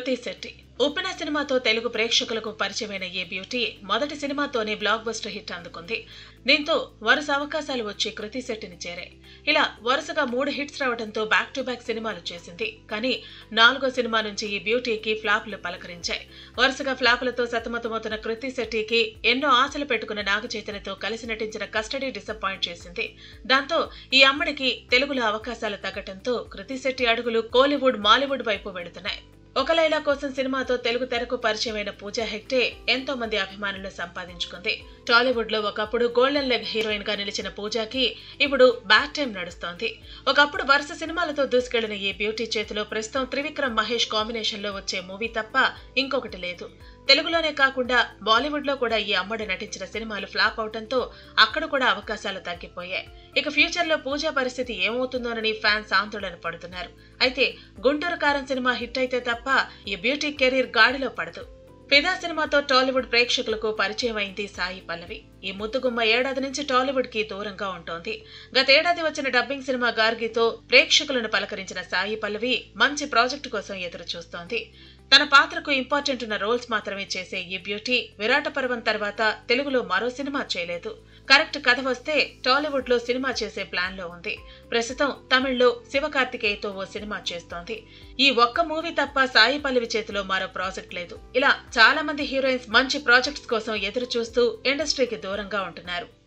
కృతి శెట్టి ఉప్పెన సినిమాతో తెలుగు ప్రేక్షకులకు పరిచయమైన ఈ బ్యూటీ మొదటి సినిమాతోనే బ్లాక్ బస్టర్ హిట్ అందుకుంది దీంతో వరుస అవకాశాలు వచ్చి కృతి శెట్టిని చేరాయి ఇలా వరుసగా మూడు హిట్స్ రావడంతో బ్యాక్ టు బ్యాక్ సినిమాలు చేసింది కానీ నాలుగో సినిమా నుంచి ఈ బ్యూటీకి ఫ్లాపులు పలకరించాయి వరుసగా ఫ్లాపులతో సతమతమవుతున్న కృతి శెట్టికి ఎన్నో ఆశలు పెట్టుకున్న నాగ చైతన్యతో కలిసి నటించిన కస్టడీ డిసప్పాయింట్ చేసింది దాంతో ఈ అమ్మడికి తెలుగులో అవకాశాలు తగ్గటంతో కృతి శెట్టి అడుగులు కోలీవుడ్ మాలీవుడ్ వైపు వెళుతున్నాయి ఒక లైలా కోసం సినిమాతో తెలుగు తెరకు పరిచయమైన పూజా హెగ్డే ఎంతో మంది అభిమానులను సంపాదించుకుంది టాలీవుడ్ లో ఒకప్పుడు గోల్డెన్ లెగ్ హీరోయిన్ గా నిలిచిన పూజాకి ఇప్పుడు బ్యాడ్ టైం నడుస్తోంది ఒకప్పుడు వరుస సినిమాలతో దూసుకెళ్లిన ఈ బ్యూటీ చేతిలో ప్రస్తుతం త్రివిక్రమ్ మహేష్ కాంబినేషన్ లో వచ్చే మూవీ తప్ప ఇంకొకటి లేదు తెలుగులోనే కాకుండా బాలీవుడ్ లో కూడా ఈ అమ్మడు నటించిన సినిమాలు ఫ్లాప్ అవడంతో అక్కడ కూడా అవకాశాలు తగ్గిపోయాయి ఇక ఫ్యూచర్ లో పూజా పరిస్థితి ఏమవుతుందోనని ఫ్యాన్స్ ఆందోళన పడుతున్నారు అయితే గుంటూరు కారం సినిమా హిట్ అయితే తప్ప ఈ బ్యూటీ కెరీర్ గాడిలో పడదు ఫిదా సినిమాతో టాలీవుడ్ ప్రేక్షకులకు పరిచయం అయింది సాయి పల్లవి ఈ ముద్దుగుమ్మ ఏడాది నుంచి టాలీవుడ్ కి దూరంగా ఉంటోంది గతేడాది వచ్చిన డబ్బింగ్ సినిమా గార్గితో ప్రేక్షకులను పలకరించిన సాయి పల్లవి మంచి ప్రాజెక్టు కోసం ఎదురు చూస్తోంది తన పాత్రకు ఇంపార్టెంట్ ఉన్న రోల్స్ మాత్రమే చేసే ఈ బ్యూటీ విరాట పర్వం తర్వాత తెలుగులో మరో సినిమా చేయలేదు కరెక్ట్ కథ వస్తే టాలీవుడ్ లో సినిమా చేసే ప్లాన్ లో ఉంది ప్రస్తుతం తమిళ్లో శివకార్తికేయతో ఓ సినిమా చేస్తోంది ఈ ఒక్క మూవీ తప్ప సాయి పల్లవి చేతిలో మరో ప్రాజెక్ట్ లేదు ఇలా చాలా మంది హీరోయిన్స్ మంచి ప్రాజెక్ట్స్ కోసం ఎదురు చూస్తూ ఇండస్ట్రీకి దూరంగా ఉంటున్నారు